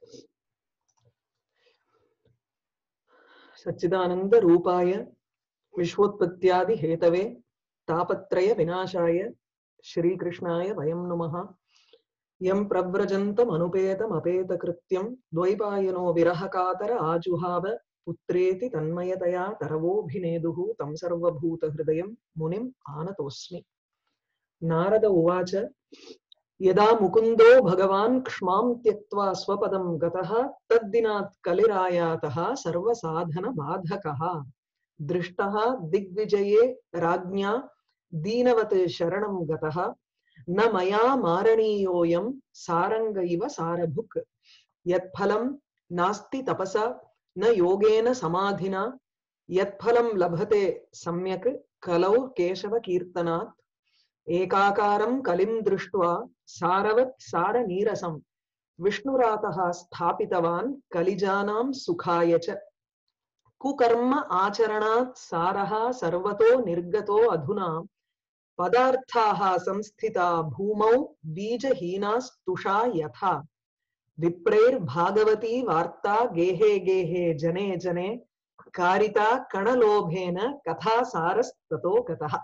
सच्चिदानंद रूपाय विश्वोत्पत्त्यादि Hathaway तापत्रय विनाशाय श्रीकृष्णाय वयं नुमः यं प्रव्रजन्तमनुपेतमपेतकृत्यं द्वैपायनो विरहकातर आजुहाव पुत्रेति तन्मयतया तरवोऽभिनेदुः तं सर्वभूतहृदयं मुनिम् आनतोऽस्मि नारद उवाच यदा मुकुन्दो भगवान् क्ष्मां त्यक्त्वा स्वपदं गतः तद्दिनात् कलिरायातः सर्वसाधनबाधकः दृष्टः दिग्विजये राज्ञा दीनवत् शरणं गतः न मया मारणीयोऽयं सारङ्ग इव सारभुक् यत्फलं नास्ति तपसा न योगेन समाधिना यत्फलं लभते सम्यक् कलौ केशवकीर्तनात् एकाकारं कलिं दृष्ट्वा सारवत् सारनीरसं विष्णुरातः स्थापितवान् कलिजानां सुखाय च कुकर्म आचरणात् सारः सर्वतो निर्गतो अधुना पदार्थाः संस्थिता भूमौ बीजहीनास्तुषा यथा विप्रैर्भागवती वार्ता गेहे गेहे जने जने कारिता कणलोभेन कथा सारस्ततो கதா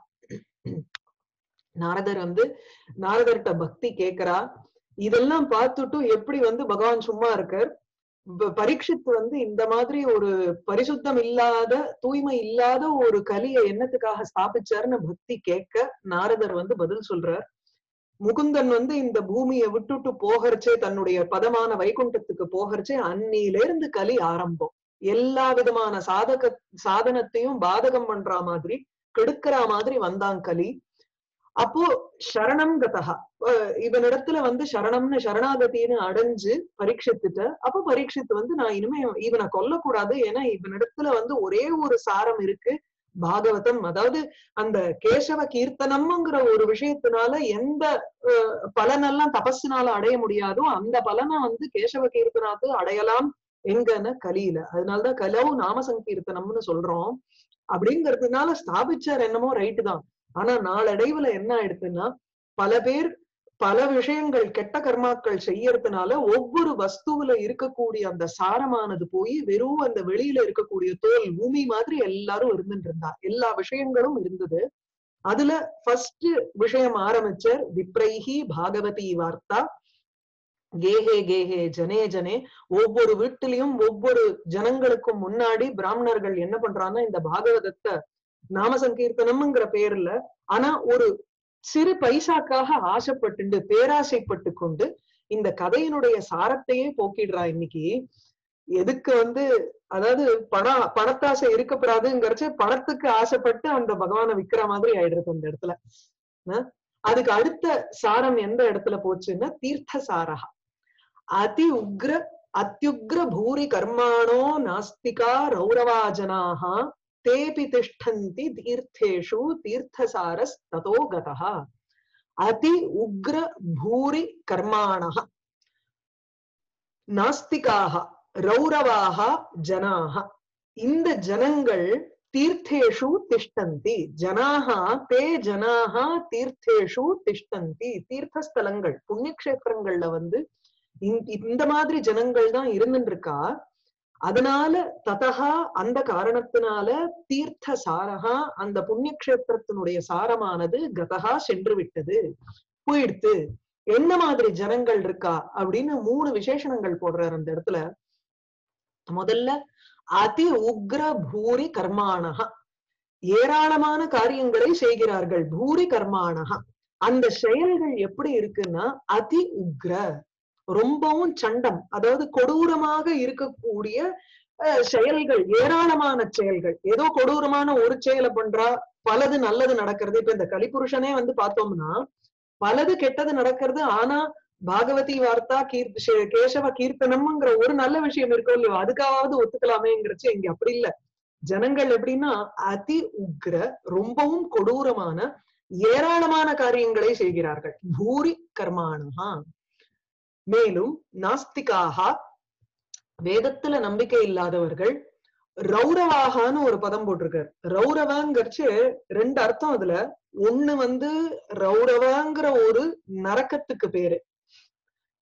நாரதர் வந்து நாரதர்கிட்ட பக்தி கேக்குறா இதெல்லாம் பார்த்துட்டு எப்படி வந்து பகவான் சும்மா இருக்கார் பரீட்சித் வந்து இந்த மாதிரி ஒரு பரிசுத்தம் இல்லாத தூய்மை இல்லாத ஒரு கலியை என்னத்துக்காக ஸ்தாபிச்சாருன்னு பக்தி கேட்க நாரதர் வந்து பதில் சொல்றார் முகுந்தன் வந்து இந்த பூமியை விட்டுட்டு போகிறச்சே தன்னுடைய பதமான வைகுண்டத்துக்கு போகிறச்சே அன்னில இருந்து கலி ஆரம்பம் எல்லா விதமான சாதக சாதனத்தையும் பாதகம் பண்ற மாதிரி கெடுக்கிற மாதிரி வந்தான் கலி அப்போ சரணம் கதா இவனிடத்துல வந்து சரணம்னு சரணாகத்தின்னு அடைஞ்சு பரீட்சித்துட்ட அப்போ பரீட்சித்து வந்து நான் இனிமே இவனை கொல்லக்கூடாது ஏன்னா இவனிடத்துல வந்து ஒரே ஒரு சாரம் இருக்கு பாகவதம் அதாவது அந்த கேசவ கீர்த்தனம்ங்கிற ஒரு விஷயத்தினால எந்த பலனெல்லாம் தபஸினால அடைய முடியாதோ அந்த பலனை வந்து கேசவ கீர்த்தனாத்து அடையலாம் எங்கன்னு கலியில அதனாலதான் கலவு நாம சங்கீர்த்தனம்னு சொல்றோம் அப்படிங்கிறதுனால ஸ்தாபிச்சார் என்னமோ ரைட்டு தான் ஆனா நாளடைவுல என்ன ஆயிடுதுன்னா பல பேர் பல விஷயங்கள் கெட்ட கர்மாக்கள் செய்யறதுனால ஒவ்வொரு வஸ்துவில இருக்கக்கூடிய அந்த சாரமானது போய் வெறும் அந்த வெளியில இருக்கக்கூடிய தோல் பூமி மாதிரி எல்லாரும் இருந்துட்டு இருந்தா எல்லா விஷயங்களும் இருந்தது அதுல ஃபர்ஸ்ட் விஷயம் ஆரம்பிச்சார் விப்ரைஹி பாகவதி வார்த்தா கேஹே கேஹே ஜனே ஜனே ஒவ்வொரு வீட்டிலையும் ஒவ்வொரு ஜனங்களுக்கும் முன்னாடி பிராமணர்கள் என்ன பண்றாங்கன்னா இந்த பாகவதத்தை நாம சங்கீர்த்தனம்ங்கிற பேர்ல ஆனா ஒரு சிறு பைசாக்காக ஆசைப்பட்டு பேராசைப்பட்டு கொண்டு இந்த கதையினுடைய சாரத்தையே போக்கிடுறா இன்னைக்கு எதுக்கு வந்து அதாவது பண பணத்தாசை இருக்கப்படாதுங்கிறச்சு பணத்துக்கு ஆசைப்பட்டு அந்த பகவானை விக்கிற மாதிரி ஆயிடுறது அந்த இடத்துல அதுக்கு அடுத்த சாரம் எந்த இடத்துல போச்சுன்னா தீர்த்த சாரகா அதி உக்ர அத்தியுக்ர பூரி கர்மாணோ நாஸ்திகா ரௌரவா ஜனாகா தேபி திஷ்டந்தி தீர்த்தேஷு தீர்த்தசாரஸ்ததோ கதः அதி உக்ர பூரி கர்மாணः நாஸ்திகாக ரௌரவாக ஜனாக இந்த ஜனங்கள் தீர்த்தேஷு திஷ்டந்தி ஜனாக தே ஜனாக தீர்த்தேஷு திஷ்டந்தி தீர்த்தஸ்தலங்கள் புண்ணிய கஷேத்திரங்கள்ல வந்து இந்த மாதிரி ஜனங்கள் தான் இருந்துட்டு இருக்கா அதனால ததகா அந்த காரணத்தினால தீர்த்த சாரகா அந்த புண்ணிய கஷேத்திரத்தினுடைய சாரமானது கதகா சென்று விட்டது போயிடுத்து என்ன மாதிரி ஜனங்கள் இருக்கா அப்படின்னு மூணு விசேஷணங்கள் போடுறாரு அந்த இடத்துல முதல்ல அதி உக்ர பூரி கர்மானகா ஏராளமான காரியங்களை செய்கிறார்கள் பூரி கர்மானகா அந்த செயல்கள் எப்படி இருக்குன்னா அதி உக்ர ரொம்பவும் சண்டம் அதாவது கொடூரமாக இருக்கக்கூடிய செயல்கள் ஏராளமான செயல்கள் ஏதோ கொடூரமான ஒரு செயலை பண்றா பலது நல்லது நடக்கிறது இப்ப இந்த கலிபுருஷனே வந்து பார்த்தோம்னா பலது கெட்டது நடக்கிறது ஆனா பாகவதி வார்த்தா கீர்த்தி கேசவ கீர்த்தனம்ங்கிற ஒரு நல்ல விஷயம் இருக்கோ இல்லையோ அதுக்காவது ஒத்துக்கலாமேங்கிறச்சு இங்க அப்படி இல்ல ஜனங்கள் எப்படின்னா அதி உக்ர ரொம்பவும் கொடூரமான ஏராளமான காரியங்களை செய்கிறார்கள் பூரி கர்மானஹா மேலும் நாஸ்திகாக வேதத்துல நம்பிக்கை இல்லாதவர்கள் ரௌரவாகான்னு ஒரு பதம் போட்டிருக்காரு ரௌரவாங்கிறச்சு ரெண்டு அர்த்தம் அதுல ஒண்ணு வந்து ரௌரவாங்கிற ஒரு நரக்கத்துக்கு பேரு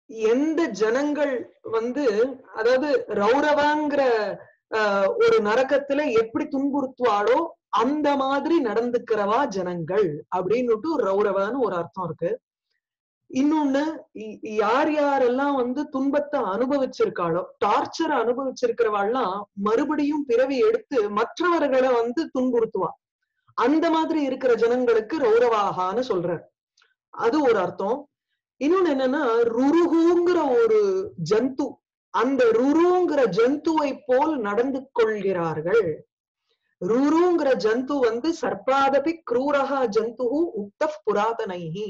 எந்த ஜனங்கள் வந்து அதாவது ரௌரவாங்கிற ஆஹ், ஒரு நரகத்துல எப்படி துன்புறுத்துவாளோ அந்த மாதிரி நடந்துக்கிறவா ஜனங்கள் அப்படின்னுட்டு ரௌரவான்னு ஒரு அர்த்தம் இருக்கு இன்னொன்னு இ- யார் யாரெல்லாம் வந்து துன்பத்தை அனுபவிச்சிருக்காளோ டார்ச்சர் அனுபவிச்சிருக்கிறவாள்லாம் மறுபடியும் பிறவி எடுத்து மற்றவர்களை வந்து துன்புறுத்துவா அந்த மாதிரி இருக்கிற ஜனங்களுக்கு ரௌரவாகான்னு சொல்றார் அது ஒரு அர்த்தம் இன்னொன்னு என்னன்னா ருருகுங்கிற ஒரு ஜந்து அந்த ருருங்கிற ஜந்துவை போல் நடந்து கொள்கிறார்கள் ருருங்கிற ஜந்து வந்து சர்ப்பாதபி க்ரூரஹா ஜந்து உக்த புராதனைஹி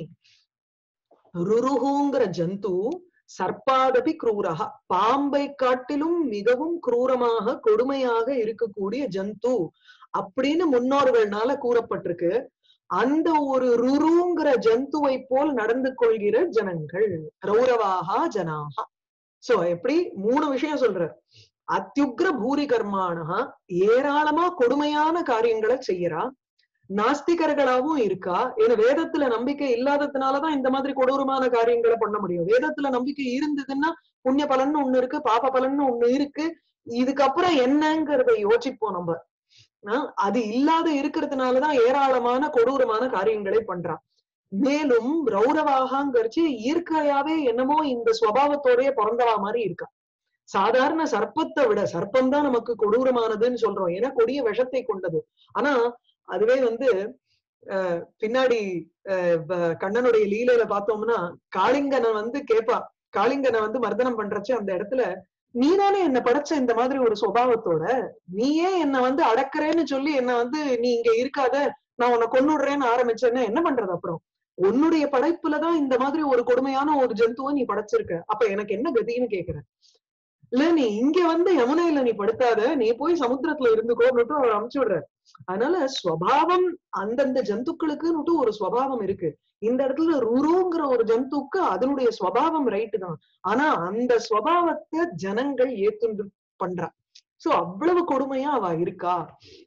ருருகுங்கிற ஜந்து சர்ப்பாதபி க்ரூரஹா பாம்பை காட்டிலும் மிகவும் குரூரமாக கொடுமையாக இருக்கக்கூடிய ஜந்து அப்படின்னு முன்னோர்கள்னால கூறப்பட்டிருக்கு அந்த ஒரு ருருங்கிற ஜந்துவை போல் நடந்து கொள்கிற ஜனங்கள் ரௌரவாகா ஜனாகா சோ எப்படி மூணு விஷயம் சொல்றார் அத்தியுக்ர பூரி கர்மானஹா ஏராளமா கொடுமையான காரியங்களை செய்யறா நாஸ்திகர்களாவும் இருக்கா ஏன்னா வேதத்துல நம்பிக்கை இல்லாததுனாலதான் இந்த மாதிரி கொடூரமான காரியங்களை பண்ண முடியும் வேதத்துல நம்பிக்கை இருந்ததுன்னா புண்ணிய பலன்னு ஒண்ணு இருக்கு பாப பலன்னு ஒண்ணு இருக்கு இதுக்கப்புறம் என்னங்கிறத யோசிப்போம் நம்ம ஆஹ் அது இல்லாத இருக்கிறதுனாலதான் ஏராளமான கொடூரமான காரியங்களை பண்றான் மேலும் ரௌரவாகாங்கிறச்சு இயற்கையாவே என்னமோ இந்த சுவாவத்தோடய பிறந்தவா மாதிரி இருக்கா சாதாரண சர்ப்பத்தை விட சர்ப்பம் தான் நமக்கு கொடூரமானதுன்னு சொல்றோம் ஏன்னா கொடிய விஷத்தை கொண்டது ஆனா அதுவே வந்து அஹ் பின்னாடி அஹ் வ- கண்ணனுடைய லீலையில பார்த்தோம்னா காளிங்கனை வந்து கேப்பா காளிங்கனை வந்து மர்தனம் பண்றச்சு அந்த இடத்துல நீதானே என்ன படைச்ச இந்த மாதிரி ஒரு சுபாவத்தோட நீயே என்ன வந்து அடக்குறேன்னு சொல்லி என்ன வந்து நீ இங்க இருக்காத நான் உன்னை கொன்னுடுறேன்னு ஆரம்பிச்சேன்னா என்ன பண்றது அப்புறம் உன்னுடைய படைப்புலதான் இந்த மாதிரி ஒரு கொடுமையான ஒரு ஜந்துவை நீ படைச்சிருக்க அப்ப எனக்கு என்ன கதின்னு கேக்குறேன் இல்ல நீ இங்க வந்து யமுனையில நீ படுத்தாத நீ போய் சமுத்திரத்துல இருந்துக்கோன்னுட்டு அவர் அமுச்சு விடுற அதனால ஸ்வபாவம் அந்தந்த ஜந்துக்களுக்குன்னுட்டு ஒரு ஸ்வபாவம் இருக்கு இந்த இடத்துல ருருங்கிற ஒரு ஜந்துக்கு அதனுடைய ஸ்வபாவம் ரைட்டு தான் ஆனா அந்த ஸ்வபாவத்தை ஜனங்கள் ஏத்துண்டு பண்றா சோ அவ்வளவு கொடுமையா அவ இருக்கா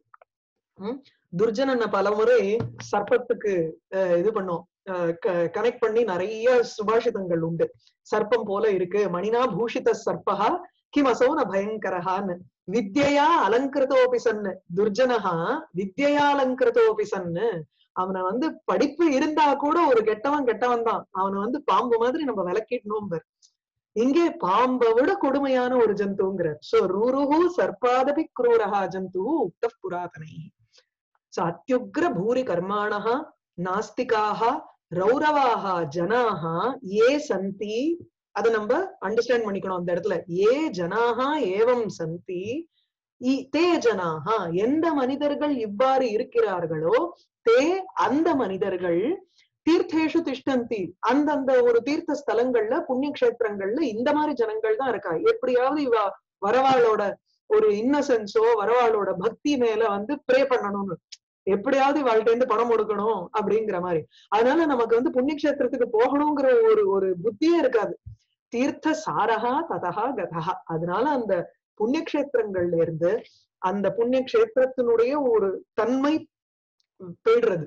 உம் துர்ஜனனை பலமுறை சர்ப்பத்துக்கு அஹ், இது பண்ணோம் கனெக்ட் பண்ணி நிறைய சுபாஷிதங்கள் உண்டு சர்ப்பம் போல இருக்கு மணினா பூஷித சர்ப்பகா கிம் அசோன பயங்கரஹான்னு வித்யா அலங்கிருதோபி சன்னு துர்ஜனஹா வித்யா அலங்கிருதோபி சன்னு அவனை வந்து படிப்பு இருந்தா கூட ஒரு கெட்டவன் கெட்டவன் தான் அவனை வந்து பாம்பு மாதிரி நம்ம விளக்கிடணும் இங்கே பாம்பை விட கொடுமையான ஒரு ஜந்துங்கிறார் சோ ரூருஹு சர்ப்பாதபி குரூரஹா ஜந்து உக்த புராதனை சோ அத்தியுக்ர பூரி கர்மாணः நாஸ்திகாக ரௌரவாக ஜனாக ஏ சந்தி அதை நம்ம அண்டர்ஸ்டாண்ட் பண்ணிக்கணும் அந்த இடத்துல ஏ ஜனாக ஏவம் சந்தி இ- தே ஜனாக எந்த மனிதர்கள் இவ்வாறு இருக்கிறார்களோ தே அந்த மனிதர்கள் தீர்த்தேஷு திஷ்டந்தி அந்தந்த ஒரு தீர்த்த ஸ்தலங்கள்ல புண்ணிய கஷேத்திரங்கள்ல இந்த மாதிரி ஜனங்கள் தான் இருக்கா எப்படியாவது இவ வரவாளோட ஒரு இன்னசென்ஸோ வரவாளோட பக்தி மேல வந்து ப்ரே பண்ணணும்னு எப்படியாவது இவாள்கிட்ட இருந்து பணம் கொடுக்கணும் அப்படிங்கிற மாதிரி அதனால நமக்கு வந்து புண்ணிய கஷேத்திரத்துக்கு போகணுங்கிற ஒரு ஒரு புத்தியே இருக்காது தீர்த்த சாரகா ததகா கதகா அதனால அந்த புண்ணிய கஷேத்திரங்கள்ல இருந்து அந்த புண்ணிய கஷேத்திரத்தினுடைய ஒரு தன்மை போயிடுறது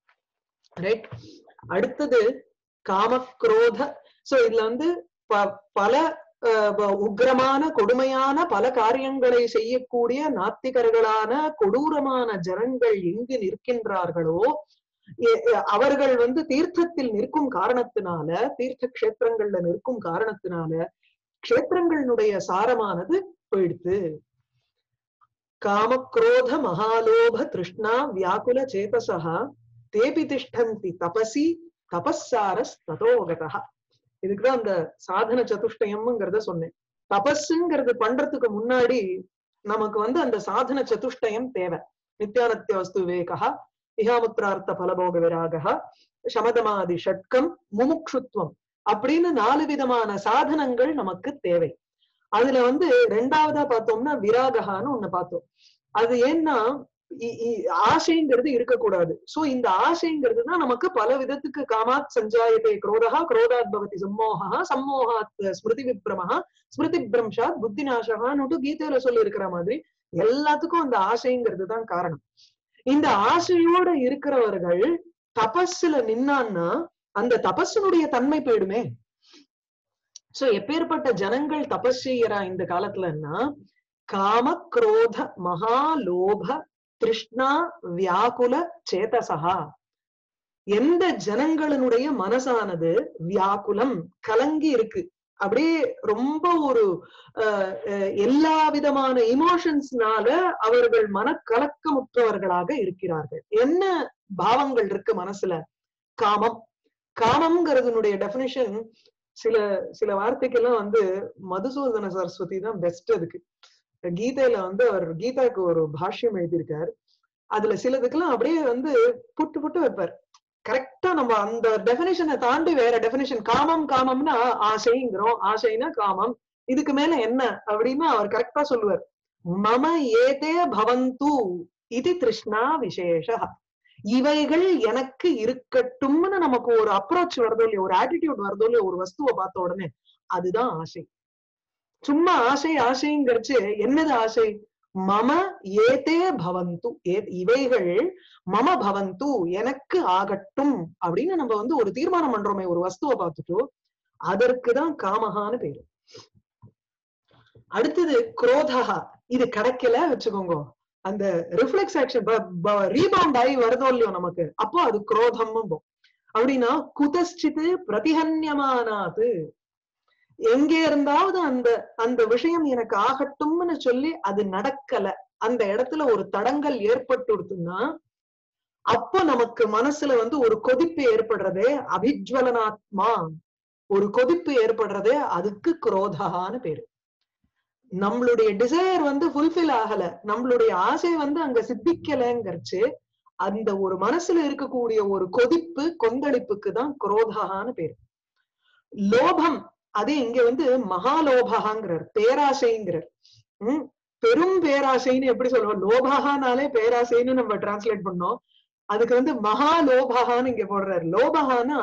ரைட் அடுத்தது காமக்ரோத சோ இதுல வந்து ப- பல அஹ், ப- உக்கிரமான கொடுமையான பல காரியங்களை செய்யக்கூடிய நாத்திகர்களான கொடூரமான ஜனங்கள் எங்கு நிற்கின்றார்களோ எ- எ- அவர்கள் வந்து தீர்த்தத்தில் நிற்கும் காரணத்தினால தீர்த்த கஷேத்திரங்கள்ல நிற்கும் காரணத்தினால கஷேத்திரங்களுடைய சாரமானது போயிடுத்து காமக்ரோத மகாலோப திருஷ்ணா வியாக்குல சேதசா தேபி திஷ்டந்தி தபசி தபஸாரஸ் ததோகதா இதுக்குதான் அந்த சாதன சதுஷ்டயம்ங்கிறத சொன்னேன் தபஸுங்கிறது பண்றதுக்கு முன்னாடி நமக்கு வந்து அந்த சாதன சதுஷ்டயம் தேவை நித்யானத்திய வஸ்து விவேகா இஹாமுத்திரார்த்த பலபோக விராகா சமதமாதி ஷட்கம் முமுக்ஷுத்வம் அப்படின்னு நாலு விதமான சாதனங்கள் நமக்கு தேவை அதுல வந்து ரெண்டாவதா பார்த்தோம்னா விராககான்னு ஒண்ணு பார்த்தோம் அது ஏன்னா இ- இ- ஆசைங்கிறது இருக்கக்கூடாது சோ இந்த ஆசைங்கிறது தான் நமக்கு பல விதத்துக்கு காமாத் சஞ்சாயத்தை குரோதா குரோதாத் பவதி சம்மோகா சம்மோகாத் ஸ்மிருதி விப்ரமஹா ஸ்மிருதி பிரம்ஷாத் புத்தி நாசகான்னு கீதையில சொல்லி இருக்கிற மாதிரி எல்லாத்துக்கும் அந்த ஆசைங்கிறது தான் காரணம் இந்த ஆசையோட இருக்கிறவர்கள் தபஸ்ல நின்னான்னா அந்த தபஸினுடைய தன்மை போயிடுமே சோ எப்பேற்பட்ட ஜனங்கள் தபஸ் செய்யறா இந்த காலத்துலன்னா காம குரோத மகாலோப திருஷ்ணா வியாக்குல சேதசகா எந்த ஜனங்களினுடைய மனசானது வியாக்குலம் கலங்கி இருக்கு அப்படியே ரொம்ப ஒரு அஹ், அஹ், எல்லா விதமான இமோஷன்ஸ்னால அவர்கள் மனக்கலக்கமுற்றவர்களாக இருக்கிறார்கள் என்ன பாவங்கள் இருக்கு மனசுல காமம் காமம்ங்கிறதுனுடைய டெபினிஷன் சில சில வார்த்தைக்கெல்லாம் வந்து மதுசூதன சரஸ்வதி தான் பெஸ்ட் அதுக்கு கீதையில வந்து அவர் கீதாக்கு ஒரு பாஷ்யம் எழுதியிருக்கார் அதுல சிலதுக்கெல்லாம் அப்படியே வந்து புட்டு புட்டு வைப்பார் கரெக்டா நம்ம அந்த டெபினிஷனை தாண்டி வேற டெபினிஷன் காமம் காமம்னா ஆசைங்கிறோம் ஆசைனா காமம் இதுக்கு மேல என்ன அப்படின்னு அவர் கரெக்டா சொல்லுவார் மம ஏதே பவந்து இது திருஷ்ணா விசேஷ இவைகள் எனக்கு இருக்கட்டும்னு நமக்கு ஒரு அப்ரோச் வருதோ இல்லையோ ஒரு ஆட்டிடியூட் வருதோ இல்லையோ ஒரு வஸ்துவை பார்த்த உடனே அதுதான் ஆசை சும்மா ஆசை ஆசைங்கிறச்சு என்னது ஆசை மம ஏதே பவந்து ஏ- இவைகள் மம பவந்து எனக்கு ஆகட்டும் அப்படின்னு நம்ம வந்து ஒரு தீர்மானம் பண்றோமே ஒரு வஸ்துவை பார்த்துட்டோ அதற்குதான் காமஹான்னு பேரு அடுத்தது குரோதஹா இது கிடைக்கல வச்சுக்கோங்க அந்த ரிஃப்ளெக்ஸ் ஆக்ஷன் ரீபவுண்ட் ஆகி வருதோ இல்லையோ நமக்கு அப்போ அது குரோதம் அப்படின்னா குதஸ்சித்து பிரதிஹன்யமானாது எங்க இருந்தாவது அந்த அந்த விஷயம் எனக்கு ஆகட்டும்னு சொல்லி அது நடக்கல அந்த இடத்துல ஒரு தடங்கல் ஏற்பட்டுடுதுன்னா அப்போ நமக்கு மனசுல வந்து ஒரு கொதிப்பு ஏற்படுறதே அபிஜ்வலனாத்மா ஒரு கொதிப்பு ஏற்படுறதே அதுக்கு குரோதகான்னு பேரு நம்மளுடைய டிசையர் வந்து ஃபுல்ஃபில் ஆகல நம்மளுடைய ஆசை வந்து அங்க சித்திக்கலைங்கிறச்சு அந்த ஒரு மனசுல இருக்கக்கூடிய ஒரு கொதிப்பு கொந்தளிப்புக்கு தான் குரோதகான்னு பேரு லோபம் அது இங்க வந்து மகாலோபகாங்கிறார் பேராசைங்கிறார் உம் பெரும் பேராசைன்னு எப்படி சொல்லுவோம் லோபகானாலே பேராசைன்னு நம்ம டிரான்ஸ்லேட் பண்ணோம் அதுக்கு வந்து மகாலோபகான்னு இங்க போடுறாரு லோபகானா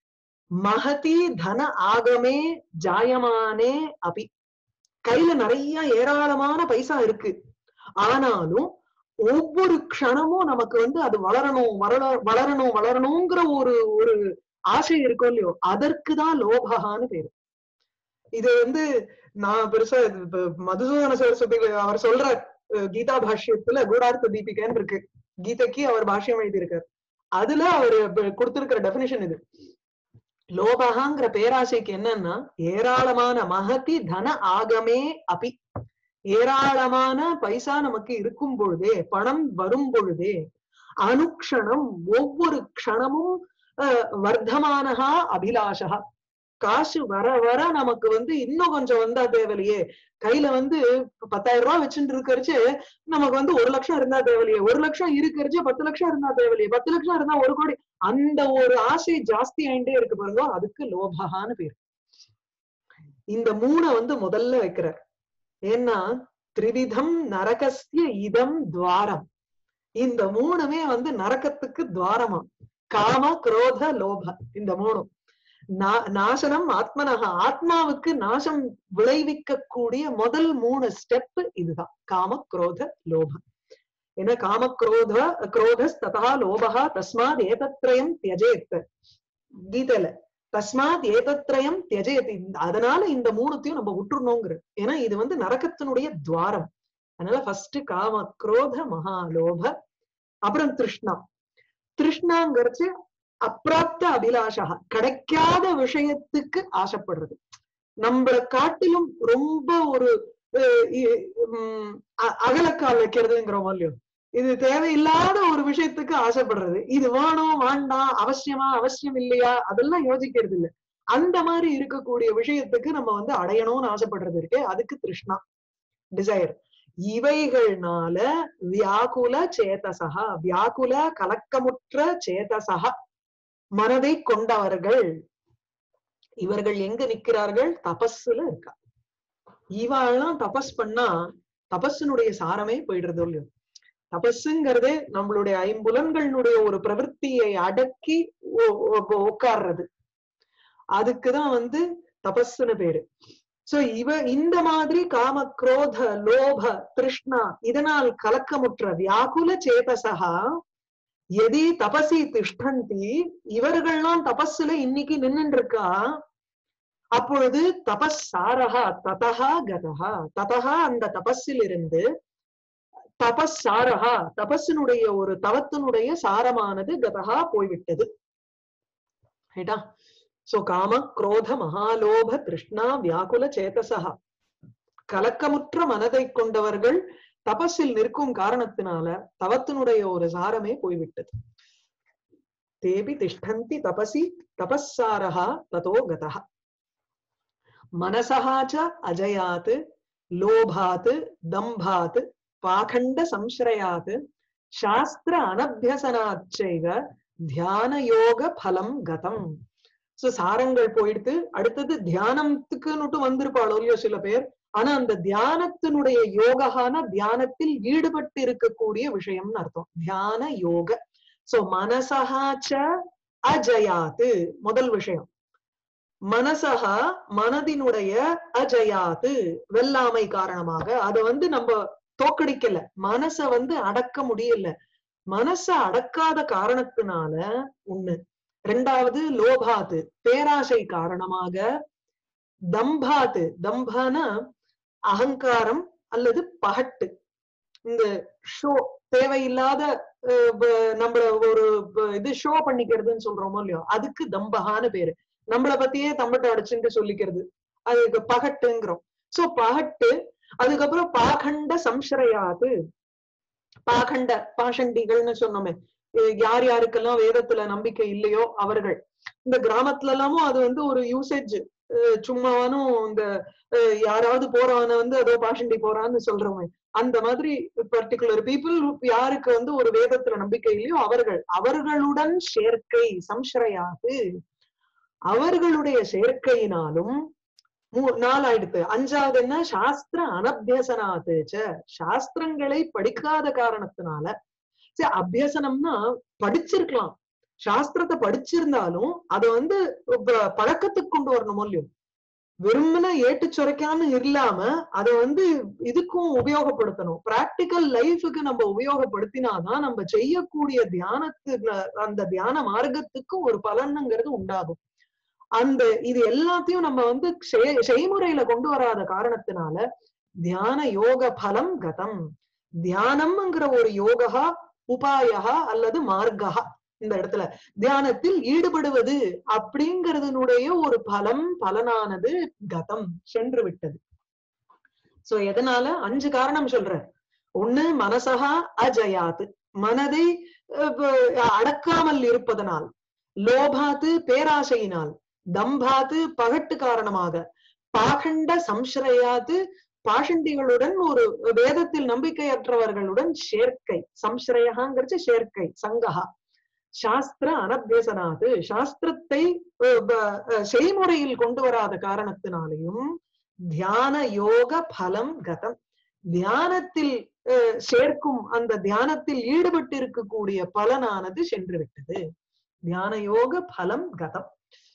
மகதி தன ஆகமே ஜாயமானே அபி கையில நிறைய ஏராளமான பைசா இருக்கு ஆனாலும் ஒவ்வொரு க்ஷணமும் நமக்கு வந்து அது வளரணும் வளர வளரணும் வளரணுங்கிற ஒரு ஒரு ஆசை இருக்கும் இல்லையோ அதற்குதான் லோபகான்னு பேரு இது வந்து நான் பெருசா இது இப்ப மதுசூதன சரஸ்வதி அவர் சொல்ற அஹ், கீதா பாஷ்யத்துல கூடார்த்த தீபிகன்னு இருக்கு கீதைக்கு அவர் பாஷ்யம் எழுதியிருக்காரு அதுல அவர் கொடுத்திருக்கிற டெபினிஷன் இது லோபகாங்கிற பேராசைக்கு என்னன்னா ஏராளமான மகதி தன ஆகமே அபி ஏராளமான பைசா நமக்கு இருக்கும் பொழுதே பணம் வரும் பொழுதே அனுக்ஷணம் ஒவ்வொரு க்ஷணமும் அஹ், வர்த்தமானஹா அபிலாஷா காசு வர வர நமக்கு வந்து இன்னும் கொஞ்சம் வந்தா தேவையில்லையே கையில வந்து பத்தாயிரம் ரூபாய் வச்சுட்டு இருக்கிறச்சு நமக்கு வந்து ஒரு லட்சம் இருந்தா தேவையில்லையே ஒரு லட்சம் இருக்கிறச்சு பத்து லட்சம் இருந்தா தேவையில்லையே பத்து லட்சம் இருந்தா ஒரு கோடி அந்த ஒரு ஆசை ஜாஸ்தி ஆயிட்டே இருக்கு பாருங்க அதுக்கு லோபகான்னு பேர் இந்த மூணை வந்து முதல்ல வைக்கிறார் ஏன்னா திரிவிதம் நரகஸ்ய இதம் துவாரம் இந்த மூணுமே வந்து நரகத்துக்கு துவாரமா காம குரோத லோப இந்த மூணும் நா- நாசனம் ஆத்மனகா ஆத்மாவுக்கு நாசம் விளைவிக்க கூடிய முதல் மூணு ஸ்டெப் இதுதான் காம குரோத லோப ஏன்னா காம குரோத குரோதஸ் ததா லோபகா தஸ்மாத் ஏதத்ரயம் தியஜேத் கீதையில தஸ்மாத் ஏதத்ரயம் தியஜேத் இந்த- அதனால இந்த மூணுத்தையும் நம்ம விட்டுறணுங்கிற ஏன்னா இது வந்து நரகத்தினுடைய துவாரம் அதனால ஃபர்ஸ்ட் காம குரோத மகாலோப அப்புறம் திருஷ்ணா திருஷ்ணாங்கிறச்சு அப்பிராப்த அபிலாஷா கிடைக்காத விஷயத்துக்கு ஆசைப்படுறது நம்மளை காட்டிலும் ரொம்ப ஒரு அஹ், இ- உம், அ- அகலக்கால் வைக்கிறதுங்கிறோம் இல்லையோ இது தேவையில்லாத ஒரு விஷயத்துக்கு ஆசைப்படுறது இது வேணும் வேண்டாம் அவசியமா அவசியம் இல்லையா அதெல்லாம் யோசிக்கிறது இல்ல அந்த மாதிரி இருக்கக்கூடிய விஷயத்துக்கு நம்ம வந்து அடையணும்னு ஆசைப்படுறது இருக்கே அதுக்கு திருஷ்ணா டிசைர் இவைகள்னால வியாக்குல சேதசகா வியாக்குல கலக்கமுற்ற சேதசகா மனதை கொண்டவர்கள் இவர்கள் எங்க நிக்கிறார்கள் தபஸ்ல இருக்கா இவாள்லாம் தபஸ் பண்ணா தபஸினுடைய சாரமே போயிடுறது இல்லையோ தபஸுங்கிறதே நம்மளுடைய ஐம்புலன்களுடைய ஒரு பிரவൃத்தியை அடக்கி ஒ- ஒ- உட்கார்றது அதுக்குதான் வந்து தபஸ்ன்னு பேரு சோ இவ இந்த மாதிரி காம குரோத லோப திருஷ்ணா இதனால் கலக்கமுற்ற வியாகுல சேதசகா எதி தபசி திஷ்டந்தி இவர்கள்லாம் தபஸ்ல இன்னைக்கு நின்னுட்டு இருக்கா அப்பொழுது தபஸ்ஸாரஹா ததஹா கதஹா ததஹா அந்த தபஸிலிருந்து தபஸ்ஸாரஹா தபஸினுடைய ஒரு தவத்தினுடைய சாரமானது கதஹா போய்விட்டது ரைட்டா சோ காம குரோத மகாலோப திருஷ்ணா வியாகுல சேதசா கலக்கமுற்ற மனதை கொண்டவர்கள் தபஸில் நிற்கும் காரணத்தினால தவத்தினுடைய ஒரு சாரமே போய்விட்டது தேபி திஷ்டந்தி தபசி தபஸ்ஸாரஹா ததோ கதஹ மனசஹா ச அஜயாத் லோபாத் தம்பாத் பாகண்ட சம்ஸ்ரயாத் சாஸ்திர அனபியசனாச்சைவ தியான யோக பலம் கதம் சோ சாரங்கள் போயிடுத்து அடுத்தது தியானத்துக்குன்னுட்டு வந்திருப்பாளோ இல்லையோ சில பேர் ஆனா அந்த தியானத்தினுடைய யோகான தியானத்தில் ஈடுபட்டு இருக்கக்கூடிய விஷயம்னு அர்த்தம் தியான யோக சோ மனசகாச்ச அஜயாத்து முதல் விஷயம் மனசகா மனதினுடைய அஜயாத்து வெல்லாமை காரணமாக அதை வந்து நம்ம தோக்கடிக்கல மனச வந்து அடக்க முடியல மனச அடக்காத காரணத்தினால ஒண்ணு ரெண்டாவது லோபாத்து பேராசை காரணமாக தம்பாத்து தம்பான அகங்காரம் அல்லது பகட்டு இந்த ஷோ தேவையில்லாத அஹ், ப- நம்மள ஒரு ப- இது ஷோ பண்ணிக்கிறதுன்னு சொல்றோமோ இல்லையோ அதுக்கு தம்பகான்னு பேரு நம்மள பத்தியே தம்பட்ட அடிச்சுட்டு சொல்லிக்கிறது அதுக்கு பகட்டுங்கிறோம் சோ பகட்டு அதுக்கப்புறம் பாகண்ட சம்சரையாது பாகண்ட பாஷண்டிகள்னு சொன்னோமே அஹ் யார் யாருக்கெல்லாம் வேதத்துல நம்பிக்கை இல்லையோ அவர்கள் இந்த கிராமத்துல எல்லாமும் அது வந்து ஒரு யூசேஜ் சும்மாவானும் இந்த அஹ் யாராவது போறவன வந்து அதோ பாஷண்டி போறான்னு சொல்றோமே அந்த மாதிரி பர்டிகுலர் பீப்புள் யாருக்கு வந்து ஒரு வேதத்துல நம்பிக்கை இல்லையோ அவர்கள் அவர்களுடன் சேர்க்கை சம்சரையாது அவர்களுடைய சேர்க்கையினாலும் மூ- நாலாயிடுத்து அஞ்சாவது என்ன சாஸ்திர அனபியசனாத்து ச சாஸ்திரங்களை படிக்காத காரணத்தினால சரி அபியசனம்னா படிச்சிருக்கலாம் சாஸ்திரத்தை படிச்சிருந்தாலும் அதை வந்து ப- பழக்கத்துக்கு கொண்டு வரணும் இல்லையோ வெறுமனே ஏட்டு சுரைக்காம இல்லாம அதை வந்து இதுக்கும் உபயோகப்படுத்தணும் பிராக்டிக்கல் லைஃபுக்கு நம்ம உபயோகப்படுத்தினாதான் நம்ம செய்யக்கூடிய தியானத்துல அந்த தியான மார்க்கத்துக்கு ஒரு பலனுங்கிறது உண்டாகும் அந்த இது எல்லாத்தையும் நம்ம வந்து செய- செய்முறையில கொண்டு வராத காரணத்தினால தியான யோக பலம் கதம் தியானம்ங்கிற ஒரு யோகா உபாயகா அல்லது மார்க்கா இந்த இடத்துல தியானத்தில் ஈடுபடுவது அப்படிங்கறதுனுடைய ஒரு பலம் பலனானது கதம் சென்று விட்டது சோ எதனால அஞ்சு காரணம் சொல்றேன் ஒண்ணு மனசகா அஜயாத்து மனதை அஹ், ப- அடக்காமல் இருப்பதனால் லோபாத்து பேராசையினால் தம்பாத்து பகட்டு காரணமாக பாகண்ட சம்ஸ்ரயாத்து பாஷண்டிகளுடன் ஒரு வேதத்தில் நம்பிக்கையற்றவர்களுடன் சேர்க்கை சம்ஸ்ரயகாங்கிறது சேர்க்கை சங்கஹா சாஸ்திர அனபியசனாது சாஸ்திரத்தை அஹ், ப- அஹ், செய்முறையில் கொண்டு வராத காரணத்தினாலையும் தியான யோக பலம் கதம் தியானத்தில் அஹ், சேர்க்கும் அந்த தியானத்தில் ஈடுபட்டு இருக்கக்கூடிய பலனானது சென்று விட்டது தியான யோக பலம் கதம்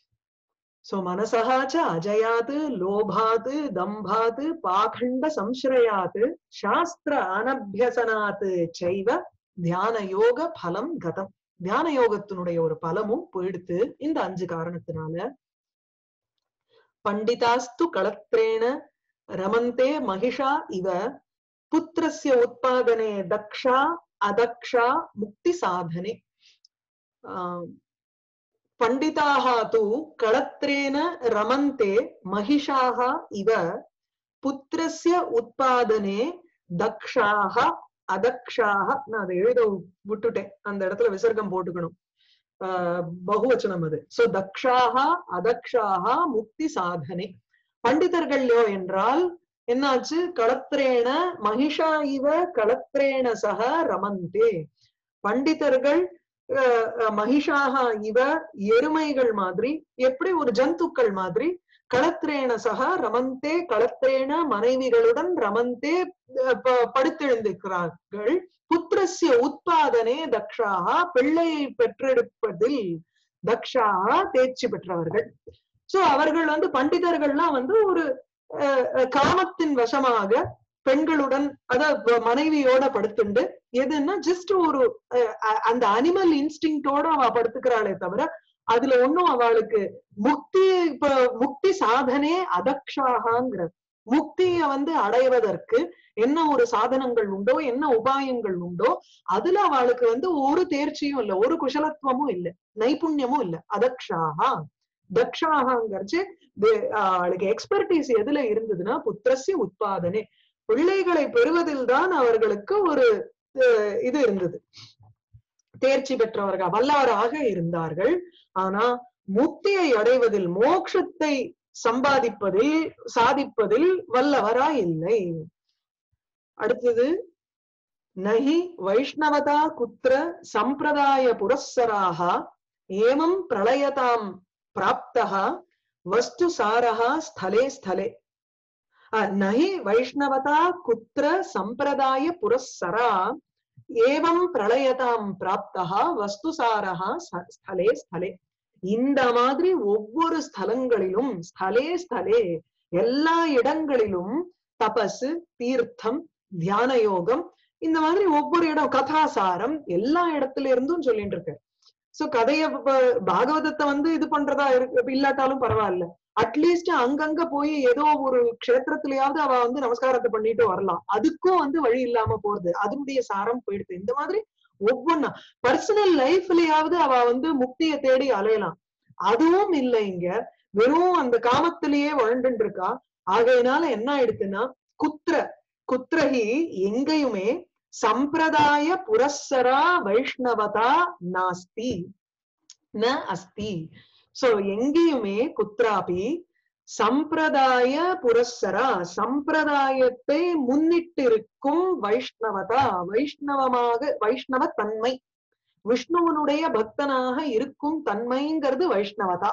சோ மனசகா ச அஜயாத் லோபாத் தம்பாத் பாகண்ட சம்ஸ்ரயாத் சாஸ்திர அனபியசனாத் செய்வ தியான யோக பலம் கதம் தியான யோகத்தினுடைய ஒரு பலமும் போயிடுத்து இந்த அஞ்சு காரணத்தினால பண்டிதாஸ்து களத்ரேண ரமந்தே மகிஷா இவ புத்திரஸ்ய உத்பாதனே தக்ஷா அதக்ஷா முக்தி சாதனே ஆஹ் பண்டிதாக தூ களத்ரேன ரமந்தே மகிஷாக இவ புத்திரஸ்ய உத்பாதனே தக்ஷாக அதக்ஷாக நான் அதை எழுத விட்டுட்டேன் அந்த இடத்துல விசர்க்கம் போட்டுக்கணும் ஆஹ் பகுவச்சனம் அது சோ தக்ஷாக அதக்ஷாக முக்தி சாதனை பண்டிதர்கள்யோ என்றால் என்னாச்சு களத்ரேன மகிஷா இவ களத்ரேன சக ரமந்தே பண்டிதர்கள் அஹ், அஹ், மகிஷாக இவ எருமைகள் மாதிரி எப்படி ஒரு ஜந்துக்கள் மாதிரி களத்ரேன சக ரமந்தே களத்ரேன மனைவிகளுடன் ரமந்தே அஹ், ப- படுத்தெழுந்திருக்கிறார்கள் புத்திரஸ்ய உத்பாதனே தக்ஷாக பிள்ளையை பெற்றெடுப்பதில் தக்ஷாக தேர்ச்சி பெற்றவர்கள் சோ அவர்கள் வந்து பண்டிதர்கள்லாம் வந்து ஒரு அஹ், அஹ், காமத்தின் வசமாக பெண்களுடன் அதாவது மனைவியோட படுத்துண்டு எதுன்னா ஜஸ்ட் ஒரு அஹ், அ- அந்த அனிமல் இன்ஸ்டிங்டோட அவ படுத்துக்கிறாளே தவிர அதுல ஒண்ணும் அவளுக்கு முக்தி இப்ப முக்தி சாதனே அதக்ஷாகாங்கிற முக்திய வந்து அடைவதற்கு என்ன ஒரு சாதனங்கள் உண்டோ என்ன உபாயங்கள் உண்டோ அதுல அவளுக்கு வந்து ஒரு தேர்ச்சியும் இல்ல ஒரு குஷலத்துவமும் இல்ல நைபுண்யமும் இல்ல அதக்ஷாகா தக்ஷாகாங்கிறச்சு அவளுக்கு எக்ஸ்பர்டீஸ் எதுல இருந்ததுன்னா புத்திரசி உத்பாதனே பிள்ளைகளை பெறுவதில் தான் அவர்களுக்கு ஒரு அஹ், இது இருந்தது தேர்ச்சி பெற்றவர்கள் வல்லவராக இருந்தார்கள் ஆனா முக்தியை அடைவதில் மோட்சத்தை சம்பாதிப்பதில் சாதிப்பதில் வல்லவரா இல்லை அடுத்தது நஹி வைஷ்ணவதா குத்திர சம்பிரதாய புரஸ்ஸராக ஏமம் பிரளயதாம் பிராப்தः வஸ்து சாரஹா ஸ்தலே ஸ்தலே அஹ், நஹி வைஷ்ணவதா குத்திர சம்பிரதாய புரஸ்ஸரா ஏவம் பிரளயதாம் பிராப்தா வஸ்து சாரஹா ச- ஸ்தலே ஸ்தலே இந்த மாதிரி ஒவ்வொரு ஸ்தலங்களிலும் ஸ்தலே ஸ்தலே எல்லா இடங்களிலும் தபசு தீர்த்தம் தியான யோகம் இந்த மாதிரி ஒவ்வொரு இடம் கதாசாரம் எல்லா இடத்துல இருந்தும் சொல்லிட்டு இருக்கு சோ கதைய ப- பாகவதத்தை வந்து இது பண்றதா இருக்கு இல்லாட்டாலும் பரவாயில்ல அட்லீஸ்ட் அங்கங்க போய் ஏதோ ஒரு க்ஷேத்திரத்திலயாவது அவ வந்து நமஸ்காரத்தை பண்ணிட்டு வரலாம் அதுக்கும் வந்து வழி இல்லாம போறது அதனுடைய சாரம் போயிடுது இந்த மாதிரி ஒவ்வொன்னா பர்சனல் லைஃப்லயாவது அவ வந்து முக்தியை தேடி அலையலாம் அதுவும் இல்லை இங்க வெறும் அந்த காமத்திலேயே வாழ்ந்துட்டு இருக்கா ஆகையினால என்ன ஆயிடுச்சுன்னா குத்ர குத்ரஹி எங்கேயுமே சம்பிரதாய புரஸ்ஸரா வைஷ்ணவதா நாஸ்தி ந அஸ்தி சோ எங்கேயுமே குத்ராபி சம்பிரதாய புரஸ்ஸரா சம்பிரதாயத்தை முன்னிட்டிருக்கும் வைஷ்ணவதா வைஷ்ணவமாக வைஷ்ணவ தன்மை விஷ்ணுவனுடைய பக்தனாக இருக்கும் தன்மைங்கிறது வைஷ்ணவதா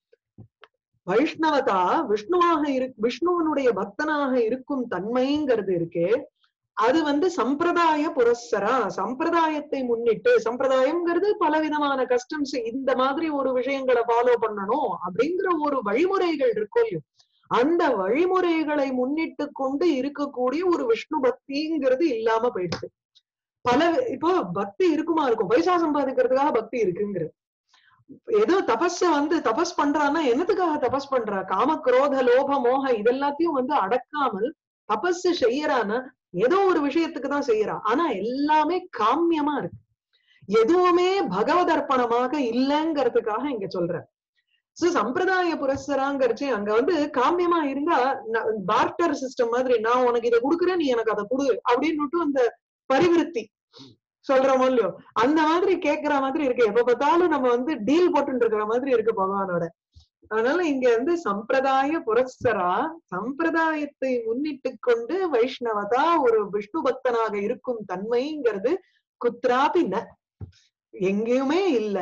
வைஷ்ணவதா விஷ்ணுவாக இரு விஷ்ணுவனுடைய பக்தனாக இருக்கும் தன்மைங்கிறது இருக்கு அது வந்து சம்பிரதாய புரஸ்ஸரா சம்பிரதாயத்தை முன்னிட்டு சம்பிரதாயம்ங்கிறது பலவிதமான கஸ்டம்ஸ் இந்த மாதிரி ஒரு விஷயங்களை ஃபாலோ பண்ணணும் அப்படிங்கிற ஒரு வழிமுறைகள் இருக்கும் இல்லையோ அந்த வழிமுறைகளை முன்னிட்டு கொண்டு இருக்கக்கூடிய ஒரு விஷ்ணு பக்திங்கிறது இல்லாம போயிடுச்சு பல இப்போ பக்தி இருக்குமா இருக்கும் பைசா சம்பாதிக்கிறதுக்காக பக்தி இருக்குங்கிற ஏதோ தபஸ வந்து தபஸ் பண்றான்னா என்னத்துக்காக தபஸ் பண்றா காம குரோத லோப மோக இதெல்லாத்தையும் வந்து அடக்காமல் தபஸ் செய்யறான்னா ஏதோ ஒரு விஷயத்துக்கு தான் செய்யறா ஆனா எல்லாமே காமியமா இருக்கு எதுவுமே பகவதர்ப்பணமாக இல்லைங்கிறதுக்காக இங்க சொல்ற சோ சம்பிரதாய புரஸ்தராங்கிறச்சு அங்க வந்து காமியமா இருந்தா பார்ட்டர் சிஸ்டம் மாதிரி நான் உனக்கு இதை கொடுக்குறேன் நீ எனக்கு அதை கொடு அப்படின்னு அந்த பரிவிருத்தி சொல்றோமோ இல்லையோ அந்த மாதிரி கேக்குற மாதிரி இருக்கு எப்ப பார்த்தாலும் நம்ம வந்து டீல் போட்டு இருக்கிற மாதிரி இருக்கு பகவானோட அதனால இங்க வந்து சம்பிரதாய புரஸ்தரா சம்பிரதாயத்தை முன்னிட்டு கொண்டு வைஷ்ணவதா ஒரு விஷ்ணு பக்தனாக இருக்கும் தன்மைங்கிறது குத்ராபி ந எங்கேயுமே இல்ல